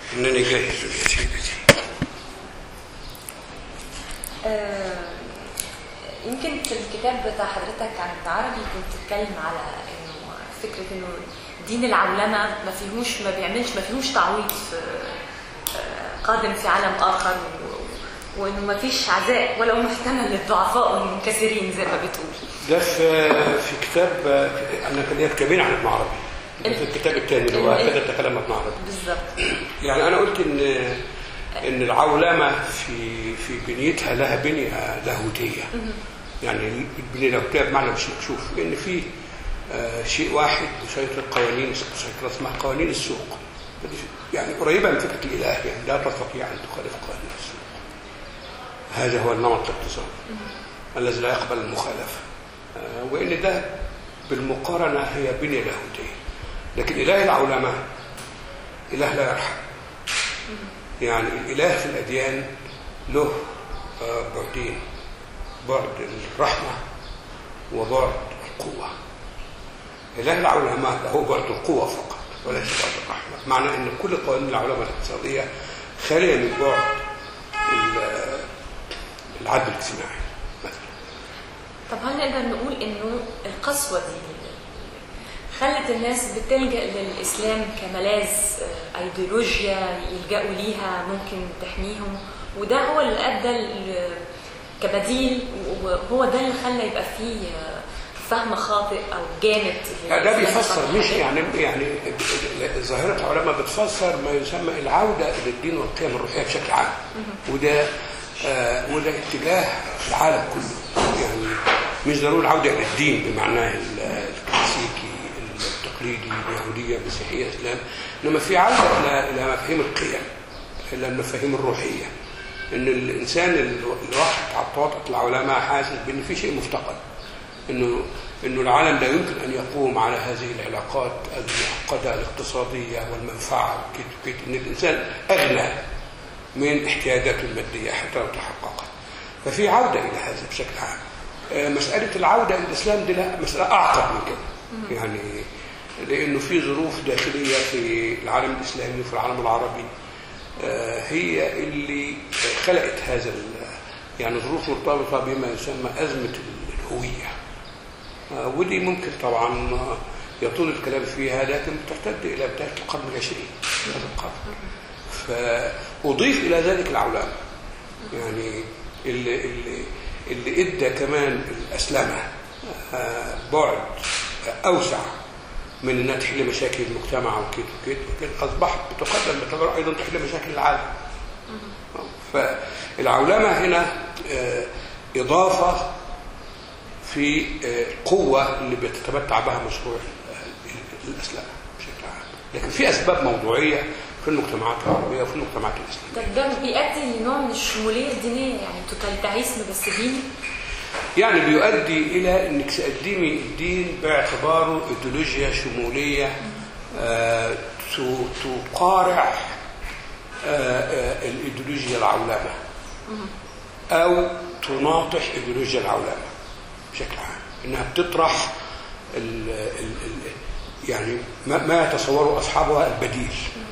انني جاهز يا سيدتي آه، يمكن في الكتاب بتاع حضرتك عن العربي كنت بتتكلم على انه فكره انه دين العولمه ما فيهوش ما بيعملش ما فيهوش تعويض في آه، قادم في عالم اخر و- وانه ما فيش عزاء ولو محتمل للضعفاء والمنكسرين زي ما بتقول ده في في كتاب انا كان ليا كتابين عن ابن عربي ده في الكتاب الثاني اللي هو ال- كده تكلم ابن عربي بالظبط يعني انا قلت ان ان العولمه في في بنيتها لها بنيه لاهوتيه يعني البنيه اللاهوتيه بمعنى مش مكشوف ان في آه، شيء واحد يسيطر قوانين مسيطره اسمها قوانين السوق فدي يعني قريبه من فكره الاله يعني لا تستطيع ان تخالف قوانين السوق هذا هو النمط الاقتصادي الذي لا يقبل المخالفه آه، وان ده بالمقارنه هي بنيه لاهوتيه لكن اله العولمه اله لا يرحم يعني الاله في الاديان له آه، بعدين بعد الرحمه وبعد القوه اله العلماء له بعد القوه فقط وليس بعد الرحمه معنى ان كل قوانين العلماء الاقتصاديه خاليه من بعد ال- العدل الاجتماعي مثلا طب هل نقدر نقول انه القسوه دي خلت الناس بتلجا للاسلام كملاذ آه، ايديولوجيا يلجأوا ليها ممكن تحميهم وده هو اللي ادى ل- كبديل وهو ده اللي خلى يبقى فيه آه، فهم خاطئ او جامد لا ده للإسلام بيفسر الفترة مش الحالية. يعني يعني ظاهرة العلماء بتفسر ما يسمى العودة إلى الدين والقيم الروحية بشكل عام وده آه وده اتجاه في العالم كله يعني مش ضروري العودة إلى الدين بمعناه ال- الكلاسيكي التقليدي اليهودية المسيحية الإسلام إنما في عودة إلى إلى مفاهيم القيم إلى المفاهيم الروحية إن الإنسان اللي راح تحت وطأة العلماء حاسس بإن في شيء مفتقد انه انه العالم لا يمكن ان يقوم على هذه العلاقات المعقده الاقتصاديه والمنفعه وكده وكده ان الانسان اغنى من احتياجاته الماديه حتى لو تحققت ففي عوده الى هذا بشكل عام آه، مساله العوده الى الاسلام دي لا مساله اعقد من كده يعني لانه في ظروف داخليه في العالم الاسلامي وفي العالم العربي آه، هي اللي خلقت هذا ال- يعني ظروف مرتبطه بما يسمى ازمه الهويه آه، ودي ممكن طبعا آه، يطول الكلام فيها لكن ترتد الى بدايه القرن العشرين هذا القرن فاضيف الى ذلك العولمه يعني اللي اللي اللي ادى كمان الاسلمه آه، بعد اوسع من انها تحل مشاكل المجتمع وكده وكده وكده اصبحت بتقدم باعتبار ايضا تحل مشاكل العالم فالعولمه هنا آه، اضافه في آه، القوة اللي بيتتمتع بها مشروع ال- الإسلام بشكل عام لكن في أسباب موضوعية في المجتمعات العربية وفي المجتمعات الإسلامية طب ده بيؤدي لنوع من الشموليه الدينيه يعني توتاليتاريزم بس ديني يعني بيؤدي إلى أنك تقدمي الدين باعتباره إيديولوجيا شمولية آه، ت- تقارع آه، آه، الإيديولوجيا العولمة أو تناطح إيديولوجيا العولمة بشكل عام إنها بتطرح ال ال ال يعني ما, ما يتصوره أصحابها البديل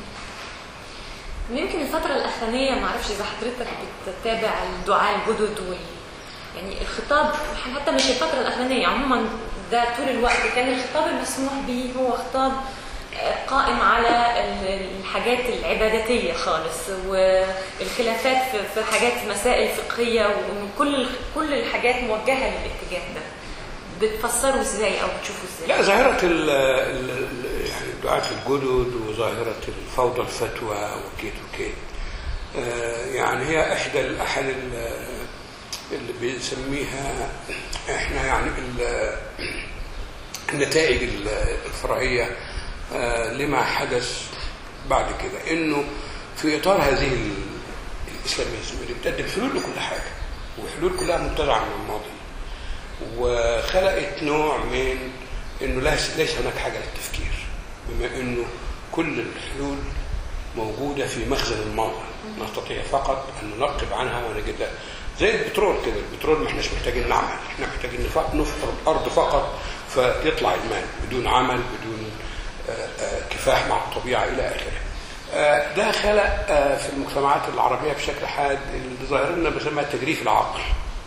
يمكن الفترة الأخرانية ما أعرفش إذا حضرتك بتتابع الدعاء الجدد وال يعني الخطاب حتى مش الفترة الأخرانية عموما ده طول الوقت كان الخطاب المسموح به هو خطاب آه، قائم على ال- الحاجات العباداتية خالص والخلافات في- في حاجات مسائل فقهية وكل كل الحاجات موجهة للاتجاه ده بتفسروا ازاي او بتشوفوا ازاي؟ لا ظاهرة ال ال ال- يعني الدعاة الجدد وظاهرة الفوضى الفتوى وكيت وكيت آه، يعني هي إحدى الأحد ال- اللي بنسميها إحنا يعني ال- النتائج ال- الفرعية آه، لما حدث بعد كده إنه في إطار هذه ال- الإسلاميزم اللي بتقدم حلول لكل حاجة وحلول كلها مبتدعة من الماضي وخلقت نوع من انه ليس ليس هناك حاجه للتفكير بما انه كل الحلول موجوده في مخزن الماضي نستطيع فقط ان ننقب عنها ونجدها زي البترول كده البترول ما احناش محتاجين نعمل احنا محتاجين نف- نفطر الارض فقط فيطلع المال بدون عمل بدون آه، آه، كفاح مع الطبيعه الى اخره فده خلق آه، في المجتمعات العربية بشكل حاد اللي ظاهر لنا بسمها تجريف العقل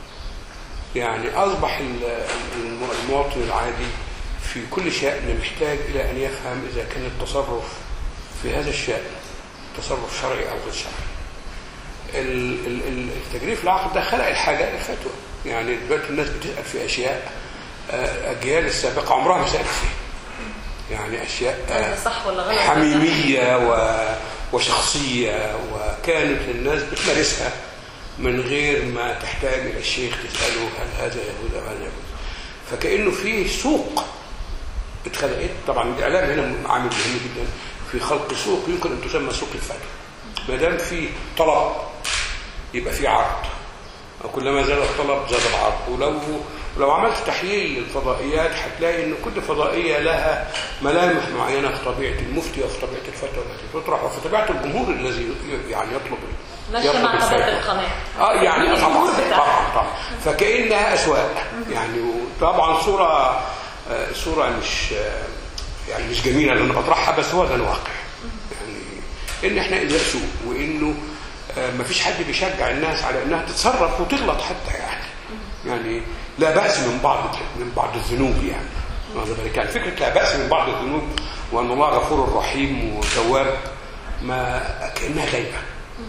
يعني أصبح ال- الم- المواطن العادي في كل شأن محتاج إلى أن يفهم إذا كان التصرف في هذا الشأن تصرف شرعي أو غير شرعي ال- ال- ال- التجريف العقل ده خلق الحاجة الفتوى يعني دلوقتي الناس بتسأل في أشياء آه، أجيال السابقة عمرها ما سألت فيها يعني أشياء آه، هذا صح ولا غلط حميمية و... وشخصية وكانت الناس بتمارسها من غير ما تحتاج إلى الشيخ تسأله هل هذا يجوز أو هذا يجوز فكأنه فيه سوق اتخلقت طبعا الإعلام هنا عامل مهم جدا في خلق سوق يمكن أن تسمى سوق الفتوى ما دام في طلب يبقى في عرض وكلما زاد الطلب زاد العرض ولو لو عملت تحليل للفضائيات هتلاقي ان كل فضائيه لها ملامح معينه في طبيعه المفتي وفي طبيعه الفتوى التي تطرح وفي طبيعه الجمهور الذي يعني يطلب ماشية يطلب مع طبيعة الفتوى. القناة اه يعني آه الجمهور طبعا بتاعها. طبعا طبعا فكانها اسواق يعني طبعا صوره آه، صوره مش آه، يعني مش جميله اللي انا بطرحها بس هو ده الواقع يعني ان احنا ازاء سوء وانه ما فيش حد بيشجع الناس على انها تتصرف وتغلط حتى يعني يعني لا باس من بعض من بعض الذنوب يعني واخد بالك؟ يعني فكره لا باس من بعض الذنوب وان الله غفور رحيم وتواب ما كانها دايما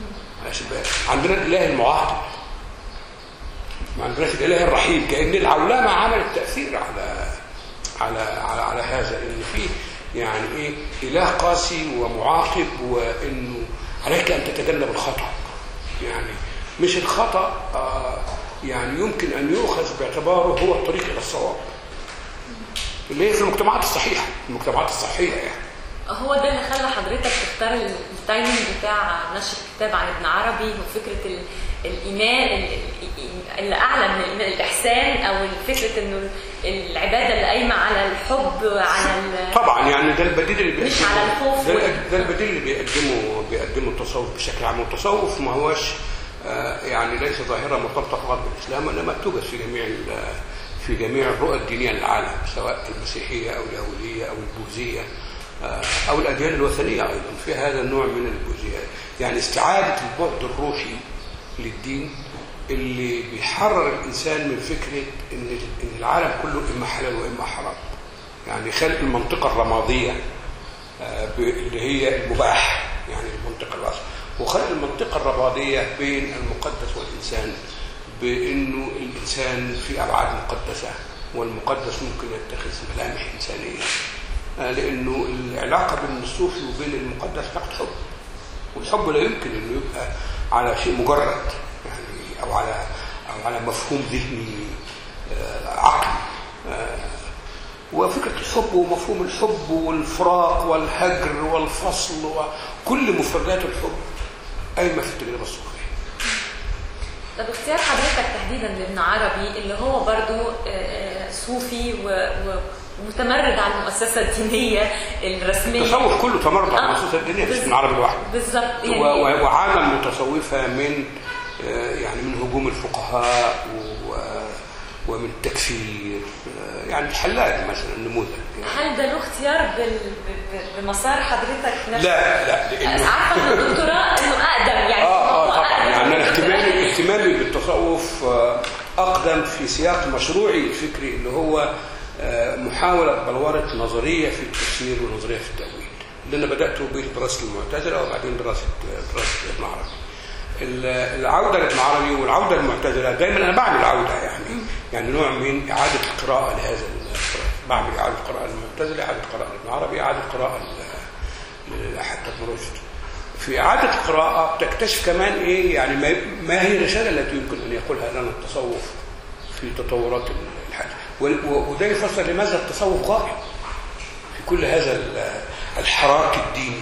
عندنا الاله المعاقب ما عندناش الاله الرحيم كان العولمه عملت تاثير على على على, على هذا ان في يعني ايه اله قاسي ومعاقب وانه عليك ان تتجنب الخطا يعني مش الخطا آه يعني يمكن ان يؤخذ باعتباره هو الطريق الى الصواب اللي هي في المجتمعات الصحيحه المجتمعات الصحيه يعني هو ده اللي خلى حضرتك تختار التايمنج بتاع نشر الكتاب عن ابن عربي وفكره ال- الايمان ال- ال- اللي اعلى من الإيمان، الاحسان او فكره انه العباده اللي قايمه على الحب على ال- طبعا يعني ده البديل اللي مش بيقدمه- على الخوف ده, وال- ده البديل اللي بيقدمه بيقدمه التصوف بشكل عام والتصوف ما هوش آه، يعني ليس ظاهره مرتبطه فقط بالاسلام وانما توجد في جميع ال- في جميع الرؤى الدينيه للعالم سواء المسيحيه او اليهوديه او البوذيه آه، او الاديان الوثنيه ايضا في هذا النوع من البوذيه يعني استعاده البعد الروحي للدين اللي بيحرر الانسان من فكره ان ان العالم كله اما حلال واما حرام يعني خلق المنطقه الرماديه آه، ب- اللي هي المباح يعني المنطقة الواسعة وخلق المنطقة الرمادية بين المقدس والإنسان بأنه الإنسان في أبعاد مقدسة والمقدس ممكن يتخذ ملامح إنسانية آه، لأنه العلاقة بين الصوفي وبين المقدس علاقة حب والحب لا يمكن أنه يبقى على شيء مجرد يعني أو على أو على مفهوم ذهني آه، عقلي آه، وفكرة الحب ومفهوم الحب والفراق والهجر والفصل وكل مفردات الحب قايمة في التجربة الصوفية طب اختيار حضرتك تحديدا لابن عربي اللي هو برضو آه، آه، صوفي و- و- ومتمرد على المؤسسه الدينيه الرسميه التصوف كله تمرد على آه، المؤسسة الدينية مش بز- من عربي لوحده بالظبط و- يعني و- وعانى المتصوفة من آه، يعني من هجوم الفقهاء و- ومن التكفير آه، يعني الحلاج مثلا نموذج يعني. هل ده له اختيار بال... ب- ب- بمسار حضرتك نفسه؟ لا لا لأنه عارفه من الدكتوراه انه اقدم يعني اه اه هو طبعا أقدم يعني من انا الدكتوراه. اهتمامي اهتمامي بالتصوف آه، اقدم في سياق مشروعي الفكري اللي هو آه، محاوله بلوره نظريه في التفسير ونظريه في التاويل اللي انا بدات بدراسه المعتزله وبعدين دراسه دراسه ابن عربي ال- العوده لابن عربي والعوده للمعتزله دايما انا بعمل عوده يعني يعني نوع من اعاده القراءه لهذا التراث بعمل اعاده قراءه للمعتزله اعاده قراءه لابن عربي اعاده قراءه ل- حتى ابن رشد في إعادة القراءة بتكتشف كمان إيه يعني ما, ما هي الرسالة التي يمكن أن يقولها لنا التصوف في تطورات الحاجة و- و- وده يفسر لماذا التصوف غائب في كل هذا ال- الحراك الديني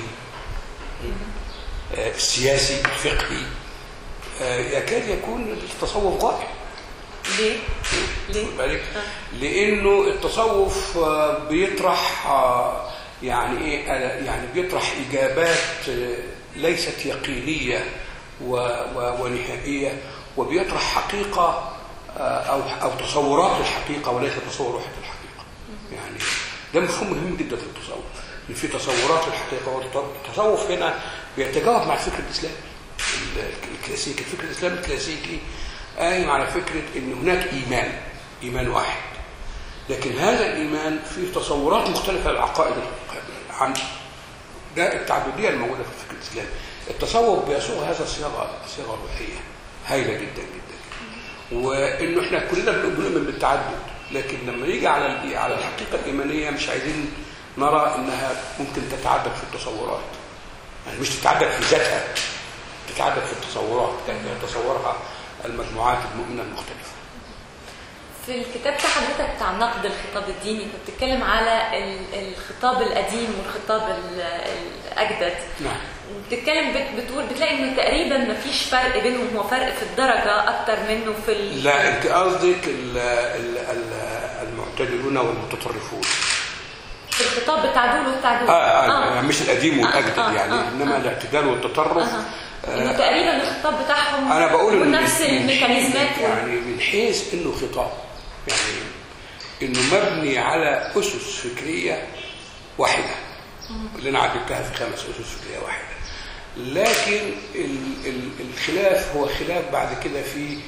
آه، السياسي الفقهي آه، يكاد يكون التصوف غائب ليه؟ ليه؟ واخد بالك؟ لانه التصوف آه، بيطرح آه، يعني ايه آه، يعني بيطرح اجابات آه، ليست يقينيه و- و- ونهائيه وبيطرح حقيقه آه، او او تصورات الحقيقه وليس تصور وحده الحقيقه يعني ده مفهوم مهم جدا في التصوف ان في تصورات الحقيقه والتصوف هنا بيتجاوب مع الفكر الاسلامي ال- الكلاسيكي الفكر الاسلامي الكلاسيكي قايم على فكره ان هناك ايمان ايمان واحد لكن هذا الايمان فيه تصورات مختلفه للعقائد عن ده التعدديه الموجوده في الفكر الاسلامي التصور بيصوغ هذا الصياغه صياغه روحيه هايله جدا جدا جدا وانه احنا كلنا بنؤمن بالتعدد لكن لما يجي على ال- على الحقيقه الايمانيه مش عايزين نرى انها ممكن تتعدد في التصورات يعني مش تتعدد في ذاتها تتعدد في التصورات كان يتصورها المجموعات المؤمنه المختلفه في الكتاب بتاع حضرتك بتاع نقد الخطاب الديني كنت بتتكلم على ال- الخطاب القديم والخطاب ال- الاجدد نعم بتتكلم بت- بتقول بتلاقي انه تقريبا ما فيش فرق بينهم هو فرق في الدرجه اكتر منه في ال... لا انت قصدك ال- ال- ال- المعتدلون والمتطرفون في الخطاب بتاع دول وبتاع دول آه آه يعني مش القديم والاجدد آه، يعني آه، انما آه. الاعتدال والتطرف أها. انه تقريبا الخطاب بتاعهم انا بقول هو إن نفس من- الميكانيزمات وال- يعني من حيث انه خطاب يعني انه مبني على اسس فكريه واحده اللي انا عددتها في خمس اسس فكريه واحده لكن ال ال الخلاف هو خلاف بعد كده في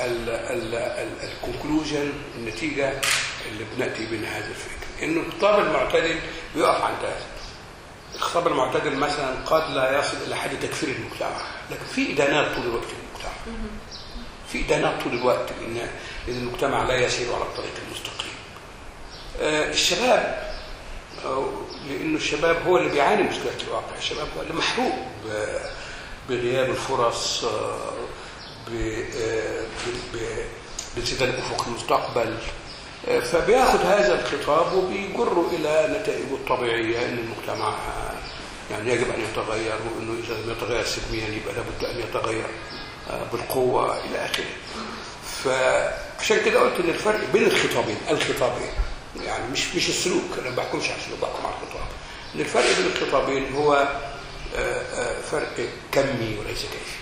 الكونكلوجن النتيجه اللي بناتي بين هذا الفكر انه الخطاب المعتدل بيقف عند هذا الخطاب المعتدل مثلا قد لا يصل الى حد تكفير المجتمع لكن في ادانات طول الوقت للمجتمع في ادانات طول الوقت لان لان المجتمع لا يسير على الطريق المستقيم آه، الشباب آه، لانه الشباب هو اللي بيعاني من مشكله الواقع الشباب هو اللي محروق ب- بغياب الفرص آه، ب- آه، ب- ب- بانسداد افق المستقبل آه، فبياخد هذا الخطاب وبيجره الى نتائجه الطبيعيه ان المجتمع آه، يعني يجب ان يتغير وانه اذا لم يتغير سلميا يبقى لابد ان يتغير آه، بالقوه الى اخره. فعشان كده قلت ان الفرق بين الخطابين الخطابين يعني مش مش السلوك انا ما بحكمش على السلوك بحكم على الخطاب ان الفرق بين الخطابين هو آه، آه، فرق كمي وليس كيفي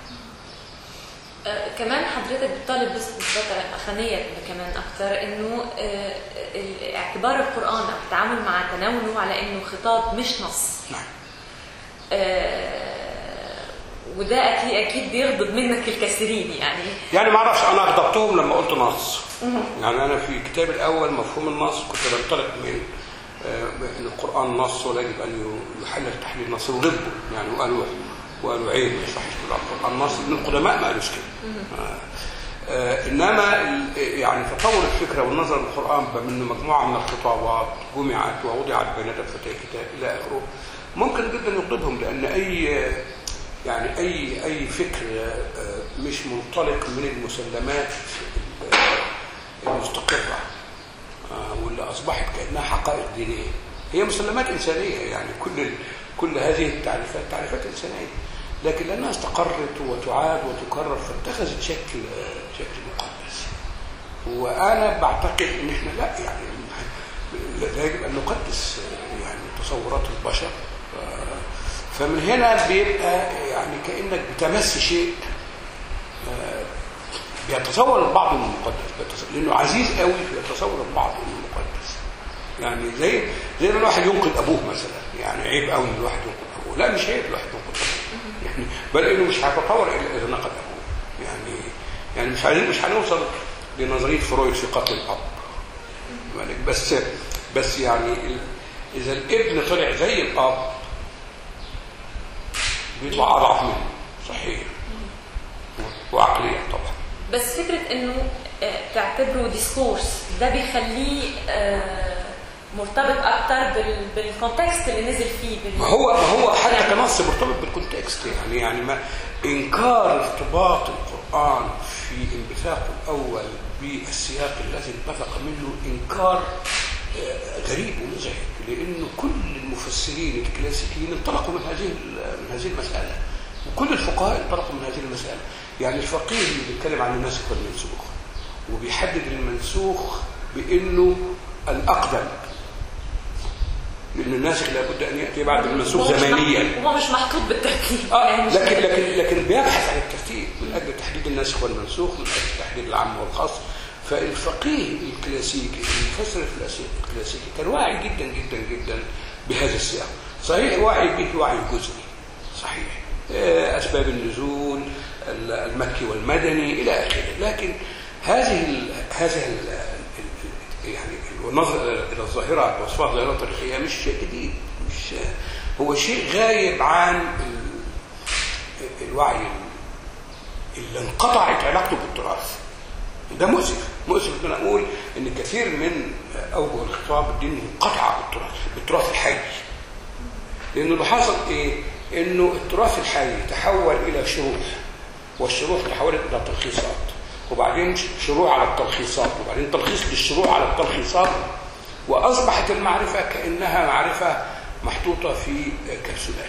آه، كمان حضرتك بتطالب بس بالفترة الأخرانية كمان أكتر إنه آه، ال- اعتبار القرآن أو التعامل مع تناوله على إنه خطاب مش نص نعم آه، وده أكيد أكيد بيغضب منك الكثيرين يعني يعني ما اعرفش انا غضبتهم لما قلت نص يعني انا في كتابي الاول مفهوم النص كنت بنطلق من آه، ان القران نص ولا يجب ان يحلل تحليل نص وضده يعني وقالوا وقالوا عيب ما يصحش تقول على القران نص ان القدماء ما قالوش كده آه، آه، انما ال- يعني تطور الفكره والنظر للقران من مجموعه من الخطابات جمعت ووضعت بين دفتي الكتاب الى اخره ممكن جدا يغضبهم لان اي يعني اي اي فكر آه، مش منطلق من المسلمات آه، المستقره آه، واللي اصبحت كانها حقائق دينيه هي مسلمات انسانيه يعني كل ال- كل هذه التعريفات تعريفات انسانيه لكن لانها استقرت وتعاد وتكرر فاتخذت شكل آه، شكل مقدس وانا بعتقد ان احنا لا يعني لا يجب ان نقدس آه، يعني تصورات البشر آه، فمن هنا بيبقى يعني كانك بتمس شيء آه، بيتصور البعض انه مقدس بيتصور- لانه عزيز قوي بيتصور البعض انه مقدس يعني زي زي ما الواحد ينقذ ابوه مثلا يعني عيب قوي ان الواحد ينقذ ابوه لا مش عيب الواحد ينقذ ابوه يعني بل انه مش هيتطور الا اذا نقذ ابوه يعني يعني مش عايزين مش هنوصل لنظريه فرويد في قتل الاب بالك بس بس يعني ال- اذا الابن طلع زي الاب بيطلع اضعف منه صحيح وعقليا طبعا بس فكرة إنه آه، تعتبره ديسكورس ده بيخليه آه، مرتبط أكتر بال- بالكونتكست اللي نزل فيه بال- ما هو ما هو حتى يعني- كنص مرتبط بالكونتكست يعني يعني ما انكار ارتباط القران في انبثاقه الاول بالسياق الذي انبثق منه انكار آه، غريب ومزعج لانه كل المفسرين الكلاسيكيين انطلقوا من هذه ال- من هذه المساله وكل الفقهاء انطلقوا من هذه المساله يعني الفقيه اللي بيتكلم عن الناسخ والمنسوخ وبيحدد المنسوخ بانه الاقدم لان الناسخ لابد ان ياتي بعد المنسوخ هو مش زمنيا محطوط- هو مش محطوط بالترتيب آه يعني مش لكن لكن لكن بيبحث عن الترتيب من اجل تحديد الناسخ والمنسوخ من اجل تحديد العام والخاص فالفقيه الكلاسيكي المفسر الكلاسيكي الكلاسيكي كان واعي جدا جدا جدا بهذا السياق صحيح واعي به وعي جزئي صحيح اسباب النزول المكي والمدني الى اخره لكن هذه ال هذه ال يعني النظر الى الظاهره وصفها ظاهره تاريخيه مش شيء جديد مش هو شيء غايب عن الوعي اللي انقطعت علاقته بالتراث ده مؤسف مؤسف ان اقول ان كثير من اوجه الخطاب الديني انقطع بالتراث بالتراث الحي لانه اللي حصل ايه انه التراث الحي تحول الى شروح والشروح تحولت الى تلخيصات وبعدين شروع على التلخيصات وبعدين تلخيص للشروع على التلخيصات واصبحت المعرفه كانها معرفه محطوطه في كبسولات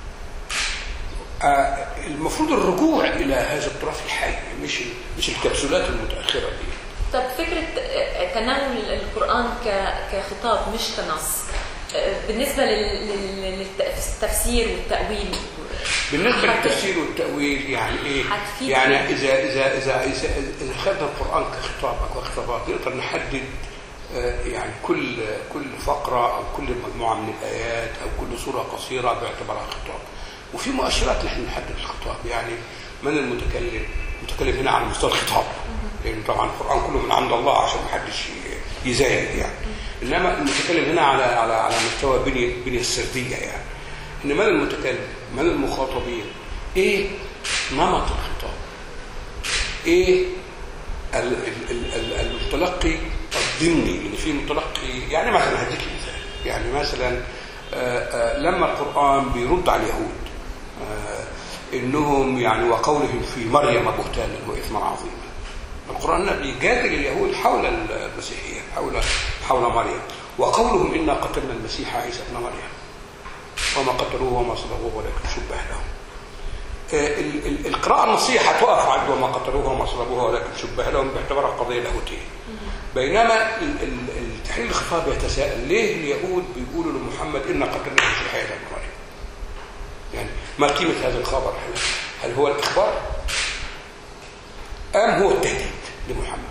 آه المفروض الرجوع الى هذا التراث الحي مش مش الكبسولات المتاخره دي طب فكره تناول القران كخطاب مش كنص بالنسبه للتفسير والتاويل بالنسبه للتفسير والتاويل يعني ايه يعني اذا اذا اذا اذا, إذا خدنا القران كخطاب او كخطابات نقدر نحدد يعني كل كل فقره او كل مجموعه من الايات او كل سوره قصيره باعتبارها خطاب وفي مؤشرات نحن نحدد الخطاب يعني من المتكلم المتكلم هنا على مستوى الخطاب لان طبعا القران كله من عند الله عشان ما حدش يزايد يعني انما المتكلم هنا على على على مستوى بني بني السرديه يعني ان من المتكلم من المخاطبين ايه نمط الخطاب ايه المتلقي الضمني اللي فيه متلقي يعني مثلا هديك مثال يعني مثلا آآ آآ لما القران بيرد على اليهود انهم يعني وقولهم في مريم بهتانا واثما عظيما القران بيجادل اليهود حول المسيحيه حول حول مريم وقولهم انا قتلنا المسيح عيسى ابن مريم وما قتلوه وما صلبوه ولكن شبه لهم القراءة النصية هتقف عند وما قتلوه وما صلبوه ولكن شبه لهم باعتبارها قضية لاهوتية بينما التحليل الخطاب يتساءل ليه اليهود بيقولوا لمحمد إنا قتلنا المسيح عيسى ابن مريم يعني ما قيمة هذا الخبر هل, هل هو الإخبار أم هو التهديد لمحمد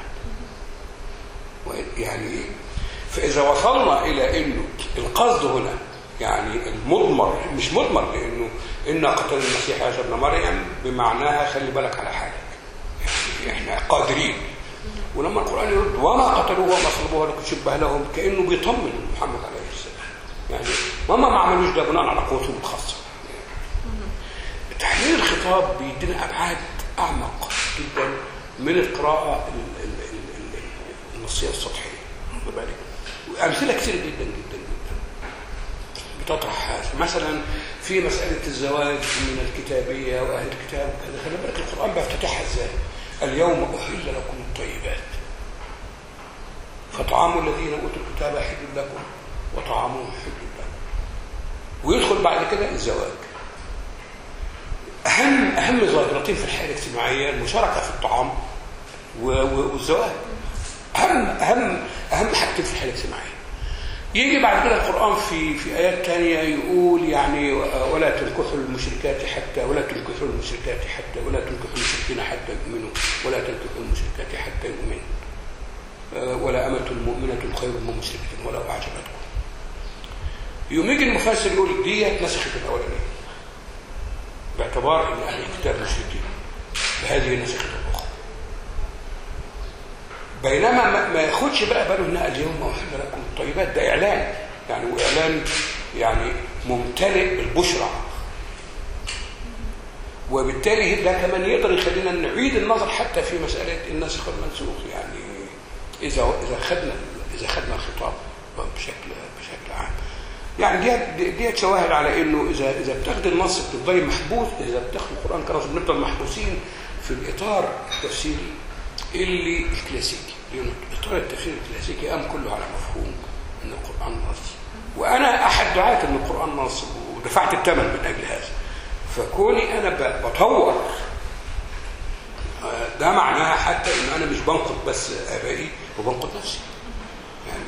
يعني فإذا وصلنا إلى أنه القصد هنا يعني المضمر مش مضمر لأنه إنا قتل المسيح عيسى ابن مريم بمعناها خلي بالك على حالك يعني احنا قادرين ولما القرآن يرد وما قتلوه وما صلبوه لكن شبه لهم كأنه بيطمن محمد عليه السلام يعني وما ما عملوش ده بناء على قوتهم الخاصة تحليل الخطاب بيدينا أبعاد أعمق جدا من القراءة النصية السطحية بالك أمثلة كثيرة جدا جدا جدا بتطرح هذا مثلا في مسألة الزواج من الكتابية وأهل الكتاب وكذا خلي بالك القرآن بيفتتحها ازاي اليوم أحل لكم الطيبات فطعام الذين أوتوا الكتاب حل لكم وطعامهم حل لكم ويدخل بعد كده الزواج أهم أهم ظاهرتين في الحياة الاجتماعية المشاركة في الطعام والزواج أهم أهم أهم حاجتين في الحياة الاجتماعية يجي بعد كده القرآن في في آيات ثانية يقول يعني ولا تنكحوا المشركات حتى ولا تنكحوا المشركات حتى ولا تنكحوا المشركين حتى يؤمنوا ولا تنكحوا المشركات حتى يؤمنوا ولا أمة مؤمنة خير من مشركة ولو أعجبتكم يوم يجي المفسر يقول ديت نسخت الأولانية باعتبار ان اهل الكتاب مشركين بهذه نسخه الاخرى بينما ما ياخدش بقى باله ان اليوم احل لكم الطيبات ده اعلان يعني واعلان يعني ممتلئ بالبشرى وبالتالي ده كمان يقدر يخلينا نعيد النظر حتى في مساله الناسخ والمنسوخ يعني اذا اذا خدنا اذا خدنا الخطاب بشكل بشكل عام يعني دي دي شواهد على انه اذا اذا بتاخد النص بتفضلي محبوس اذا بتاخد القران كنص بنفضل محبوسين في الاطار التفسيري اللي الكلاسيكي لان الاطار التفسيري الكلاسيكي قام كله على مفهوم ان القران نص وانا احد دعاه ان القران نص ودفعت الثمن من اجل هذا فكوني انا بطور ده معناها حتى ان انا مش بنقد بس ابائي وبنقد نفسي يعني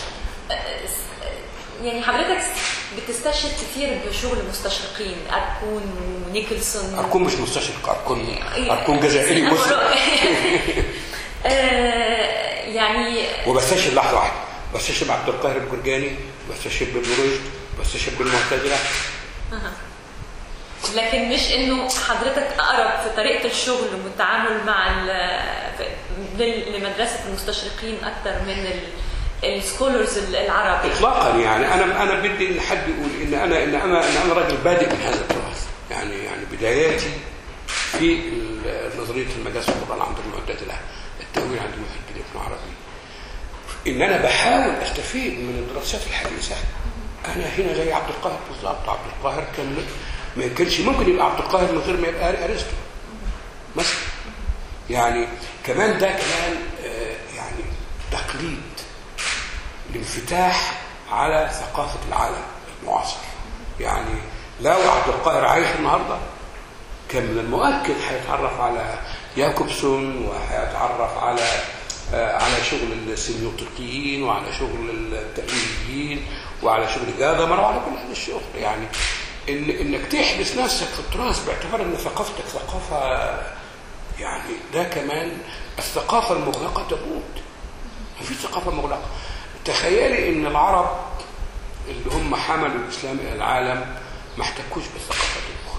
يعني حضرتك بتستشهد كتير بشغل المستشرقين اركون ونيكلسون اركون مش مستشرق اركون اركون جزائري مسلم يعني وبستشهد لحظه واحده بستشهد عبد القاهر الجرجاني بستشهد بابن رشد بستشهد بالمعتزله لكن مش انه حضرتك اقرب في طريقه الشغل والتعامل مع ال- في- لل- لمدرسه المستشرقين اكثر من السكولرز العرب اطلاقا يعني انا انا بدي ان حد يقول ان انا ان انا ان انا راجل بادئ من هذا التراث يعني يعني بداياتي في ال- نظريه المجاز في القران عند المعتزله التاويل عند محي الدين ابن عربي ان انا بحاول استفيد من الدراسات الحديثه انا هنا زي عبد القاهر بالظبط عبد القاهر كان ما كانش ممكن يبقى عبد القاهر من غير ما يبقى ارسطو مثلا يعني كمان ده كمان آه، يعني تقليد الانفتاح على ثقافة العالم المعاصر يعني لو عبد القاهر عايش النهاردة كان من المؤكد هيتعرف على ياكوبسون وهيتعرف على آه، على شغل السيميوتيكيين وعلى شغل التأويليين وعلى شغل جادمر وعلى كل هذا الشغل يعني إن إنك تحبس نفسك في التراث باعتبار إن ثقافتك ثقافة يعني ده كمان الثقافة المغلقة تموت ما فيش ثقافة مغلقة تخيلي ان العرب اللي هم حملوا الاسلام الى العالم ما احتكوش بالثقافات الاخرى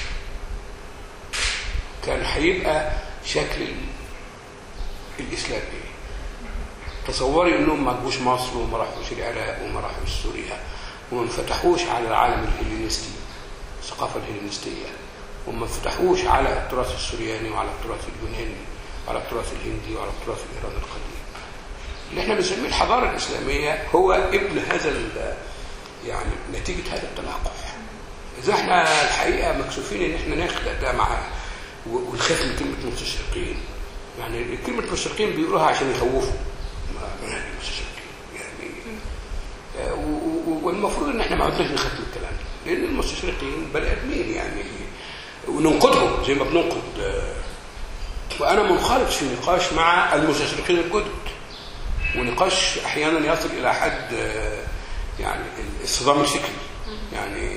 كان هيبقى شكل ال- الاسلام ايه تصوري انهم ما جوش مصر وما راحوش العراق وما راحوش سوريا وما انفتحوش على العالم الهلينستي الثقافه الهلينستيه وما انفتحوش على التراث السورياني وعلى التراث اليوناني وعلى التراث الهندي وعلى التراث الايراني القديم اللي احنا بنسميه الحضاره الاسلاميه هو ابن هذا ال- يعني نتيجه هذا التلاقح اذا احنا الحقيقه مكسوفين ان احنا نخلق ده مع و- ونخاف من كلمه مستشرقين يعني كلمه مستشرقين بيقولوها عشان يخوفوا ما- ما يعني مستشرقين يعني آه، و- و- والمفروض ان احنا ما عدناش نخاف من الكلام ده لان المستشرقين بني ادمين يعني وننقدهم زي ما بننقد آه، وانا منخرط في نقاش مع المستشرقين الجدد ونقاش احيانا يصل الى حد آه، يعني الصدام الفكري يعني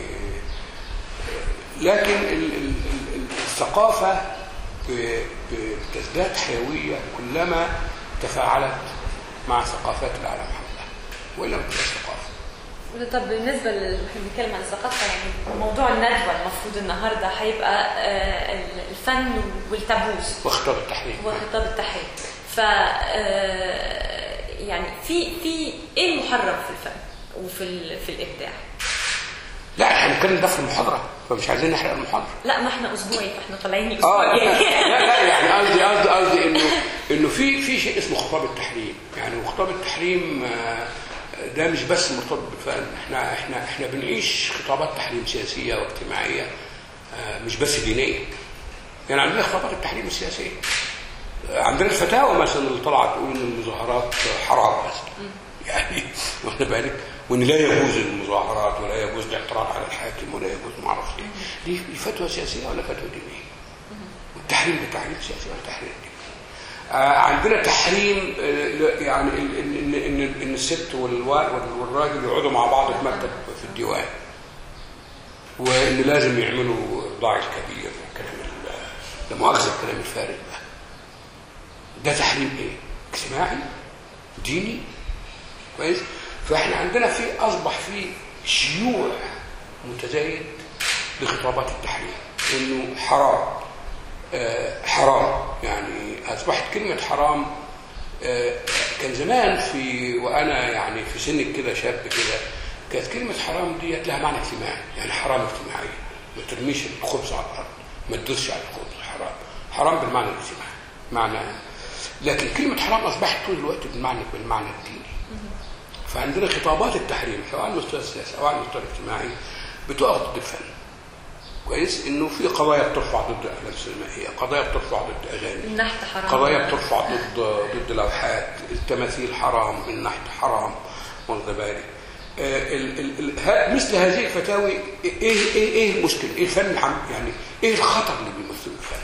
آه، لكن ال- ال- ال- الثقافه ب- بتزداد حيويه كلما تفاعلت مع ثقافات العالم حولها والا ما تبقاش ثقافه طب بالنسبة ل- احنا بنتكلم عن الثقافة يعني موضوع الندوة المفروض النهاردة هيبقى آه، الفن والتابوز واختار التحريم وخطاب التحريم ف آه، يعني في في ايه المحرم في الفن وفي ال- في الابداع لا احنا هنتكلم ده في المحاضره فمش عايزين نحرق المحاضره لا ما احنا اسبوعي فاحنا طالعين اه اسبوع لا يعني لا, لا يعني قصدي قصدي قصدي انه انه في في شيء اسمه خطاب التحريم يعني وخطاب التحريم آه، ده مش بس مرتبط بالفن احنا احنا احنا بنعيش خطابات تحريم سياسيه واجتماعيه آه، مش بس دينيه يعني عندنا خطابات التحريم السياسيه آه، عندنا الفتاوى مثلا اللي طلعت تقول ان المظاهرات حرام مثلا يعني واخد بالك وان لا يجوز المظاهرات ولا يجوز الاعتراض على الحاكم ولا يجوز ما اعرفش ايه دي دي فتوى سياسيه ولا فتوى دينيه؟ والتحريم ده تحريم سياسي ولا تحريم ديني؟ آه، عندنا تحريم آه، ل- يعني ال- ان ان ان إن الست والوا- والراجل يقعدوا مع بعض في مكتب في الديوان وان لازم يعملوا ضاعف كبير كلام ال- لا مؤاخذه الكلام الفارغ ده ده تحريم ايه؟ اجتماعي ديني كويس فاحنا عندنا في اصبح في شيوع متزايد لخطابات التحريم انه حرام آه، حرام يعني اصبحت كلمه حرام آه، كان زمان في وانا يعني في سن كده شاب كده كانت كلمه حرام ديت لها معنى اجتماعي يعني حرام اجتماعي ما ترميش الخبز على الارض ما تدوسش على الخبز حرام حرام بالمعنى الاجتماعي معنى لكن كلمه حرام اصبحت طول الوقت بالمعنى بالمعنى الديني فعندنا خطابات التحريم سواء على المستوى السياسي او على المستوى الاجتماعي بتقف ضد الفن كويس انه في قضايا بترفع ضد افلام سينمائيه قضايا بترفع ضد اغاني النحت حرام قضايا بترفع ضد ضد لوحات التماثيل حرام النحت حرام واخد بالك آه، ال- ال- ال- ه- مثل هذه الفتاوي ايه ايه ايه المشكله؟ ايه الفن عم- يعني ايه الخطر اللي بيمثله الفن؟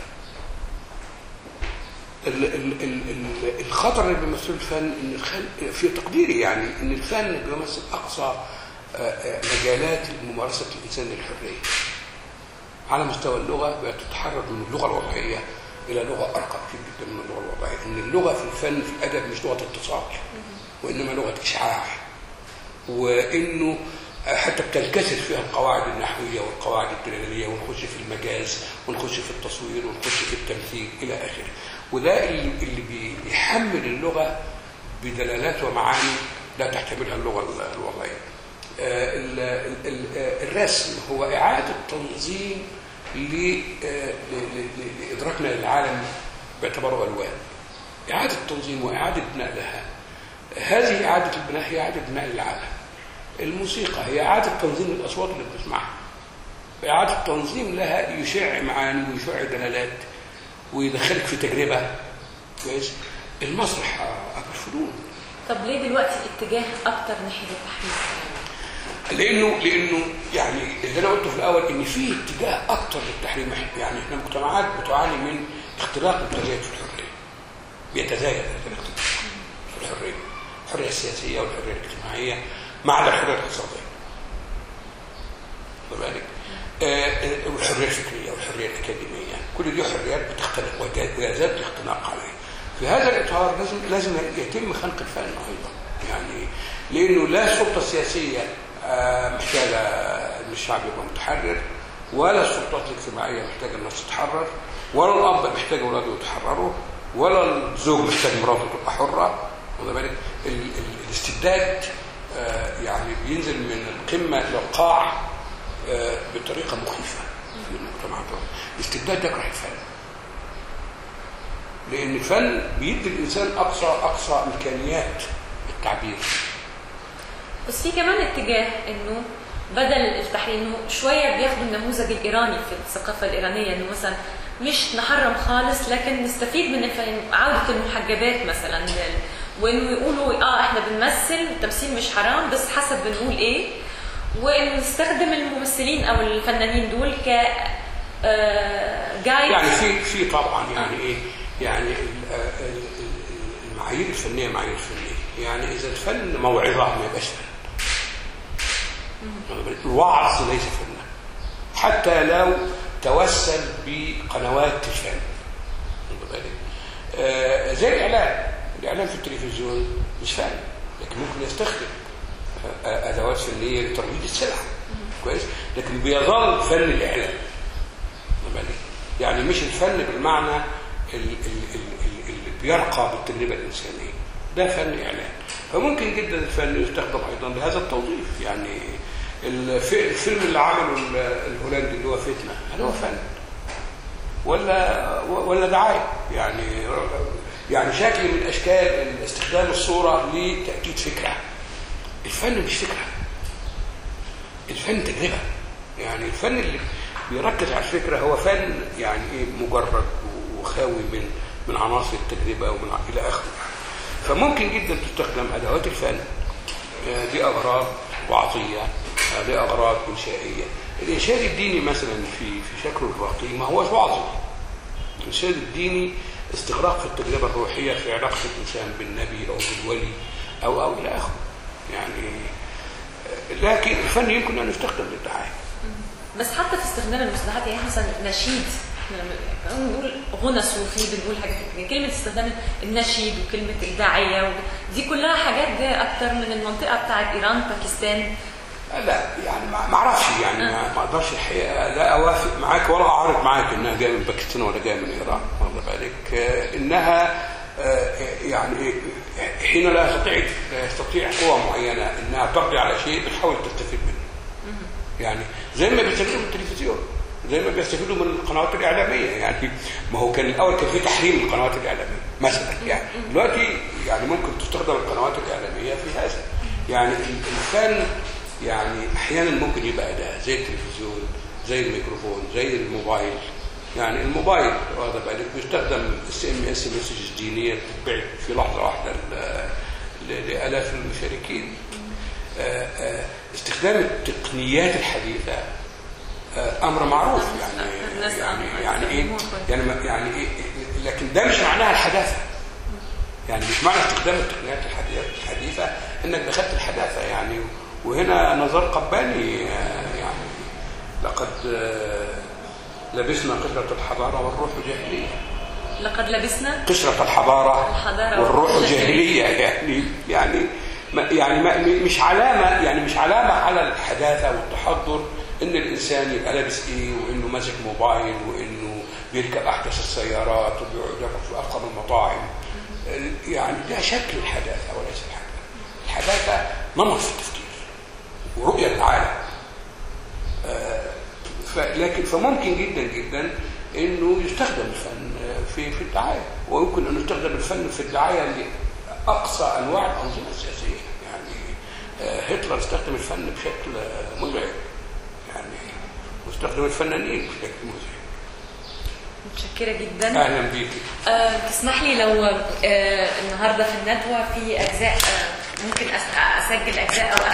ال- ال- ال- ال- الخطر اللي بيمثله الفن ان الفن في تقديري يعني ان الفن بيمثل اقصى آه، آه، مجالات ممارسه الانسان للحريه. على مستوى اللغه بتتحرر من اللغه الوضعيه الى لغه ارقى كتير جدا من اللغه الوضعيه، ان اللغه في الفن في الادب مش لغه اتصال وانما لغه اشعاع. وانه حتى بتنكسر فيها القواعد النحويه والقواعد الدلاليه ونخش في المجاز ونخش في التصوير ونخش في التمثيل الى اخره وده اللي اللي بي- بيحمل اللغه بدلالات ومعاني لا تحتملها اللغه ال- الوضعيه آه، ال- ال- ال- آه، الرسم هو اعاده تنظيم ل- آه، ل- ل- ل- لادراكنا للعالم باعتباره الوان اعاده تنظيم واعاده بناء لها هذه اعاده البناء هي اعاده بناء للعالم الموسيقى هي إعادة تنظيم الأصوات اللي بتسمعها إعادة تنظيم لها يشع معاني ويشع دلالات ويدخلك في تجربة كويس المسرح آه، أبو الفنون طب ليه دلوقتي اتجاه اكتر ناحيه التحريف لأنه لأنه يعني اللي أنا قلته في الأول إن في اتجاه أكتر للتحريم يعني إحنا مجتمعات بتعاني من اختراق التزايد في الحرية بيتزايد هذا الاختراق في الحرية الحرية السياسية والحرية الاجتماعية مع الحرية الاقتصادية واخد بالك؟ آه، آه، والحريه الفكريه والحريه الاكاديميه كل دي حريات بتختلق وجا- ويزال الاختناق عليها في هذا الاطار لازم لازم يتم خلق الفن ايضا يعني لانه لا السلطه السياسيه آه، محتاجه ان الشعب يبقى متحرر ولا السلطات الاجتماعيه محتاجه الناس تتحرر ولا الاب محتاج اولاده يتحرروا ولا الزوج محتاج مراته تبقى حره واخد بالك ال- ال- الاستبداد آه، يعني بينزل من القمه الى القاع آه، بطريقه مخيفه في المجتمع ده الاستبداد يكره الفن لان الفن بيدي الانسان اقصى اقصى امكانيات التعبير بس في كمان اتجاه انه بدل التحريم انه شويه بياخدوا النموذج الايراني في الثقافه الايرانيه انه مثلا مش نحرم خالص لكن نستفيد من الف- عوده المحجبات مثلا لل- وانه يقولوا اه احنا بنمثل التمثيل مش حرام بس حسب بنقول ايه وانه نستخدم الممثلين او الفنانين دول ك جايد يعني في في طبعا يعني ايه يعني ال- ال- ال- المعايير الفنيه معايير فنيه يعني اذا الفن موعظه ما يبقاش فن الوعظ ليس فنا حتى لو توسل بقنوات الفن واخد بالك؟ آه، زي الاعلام الاعلام في التلفزيون مش فن لكن ممكن يستخدم آه، ادوات فنيه لترويج السلعه كويس لكن بيظل فن الاعلام واخد بالك؟ يعني مش الفن بالمعنى ال- ال- ال- ال- اللي بيرقى بالتجربه الانسانيه ده فن اعلام فممكن جدا الفن يستخدم ايضا بهذا التوظيف يعني الف- الفيلم اللي عمله ال- الهولندي اللي هو فتنه هل هو فن ولا ولا دعايه يعني يعني شكل من اشكال استخدام الصوره لتاكيد فكره الفن مش فكره الفن تجربه يعني الفن اللي بيركز على الفكره هو فن يعني ايه مجرد وخاوي من من عناصر التجربه ومن ع- الى اخره فممكن جدا تستخدم ادوات الفن آه، لاغراض وعظيه آه، لاغراض انشائيه الانشاد الديني مثلا في في شكله الراقي ما هوش وعظي الانشاد الديني استغراق في التجربه الروحيه في علاقه الانسان بالنبي او بالولي او او الى اخره يعني آه، لكن الفن يمكن ان يستخدم للدعايه بس حتى في استخدام المصطلحات يعني مثلا نشيد احنا لما بنقول غنى صوفي بنقول حاجات كده. كلمه استخدام النشيد وكلمه الداعيه و... دي كلها حاجات جايه اكتر من المنطقه بتاعت ايران باكستان لا يعني ما ما اعرفش يعني ما ما اقدرش الحقيقه لا اوافق معاك ولا اعارض معاك انها جايه من باكستان ولا جايه من ايران واخد بالك آه، انها آه، يعني حين لا يستطيع لا يستطيع قوى معينه انها تقضي على شيء بتحاول تستفيد منه يعني زي ما بيستفيدوا من التلفزيون زي ما بيستفيدوا من القنوات الاعلاميه يعني ما هو كان الاول كان في تحريم القنوات الاعلاميه مثلا يعني دلوقتي يعني ممكن تستخدم القنوات الاعلاميه في هذا يعني ال- الفن يعني احيانا ممكن يبقى اداه زي التلفزيون زي الميكروفون زي الموبايل يعني الموبايل واخد بالك بيستخدم اس ام اس مسجز دينيه بتتبعت في لحظه واحده ل- ل- لالاف المشاركين آه، آه، استخدام التقنيات الحديثه آه، امر معروف يعني الناس يعني آه، يعني ايه يستخدموها كويس. يعني ما- يعني ايه إيه- لكن ده مش معناها الحداثه يعني مش معنى استخدام التقنيات الحديثه الحديثه انك دخلت الحداثه يعني وهنا نظر قباني آه، يعني لقد آه، لبسنا قشرة الحضارة والروح جاهلية لقد لبسنا قشرة الحضارة الحضارة والروح والجاهلية. جاهلية يعني يعني ما يعني ما مش علامه يعني مش علامه على الحداثه والتحضر ان الانسان يبقى لابس ايه وانه ماسك موبايل وانه بيركب احدث السيارات وبيقعد ياكل في افخم المطاعم يعني ده شكل الحداثه وليس الحداثه الحداثه نمط في التفكير ورؤيه للعالم آه، ف- لكن فممكن جدا جدا انه يستخدم الفن في في الدعايه ويمكن ان يستخدم الفن في الدعايه لاقصى انواع الانظمه السياسيه يعني آه، هتلر استخدم الفن بشكل آه، مزعج يعني واستخدم الفنانين بشكل مزعج متشكره جدا اهلا بيك آه، تسمح لي لو آه، النهارده في الندوه في اجزاء آه، ممكن أس- اسجل اجزاء او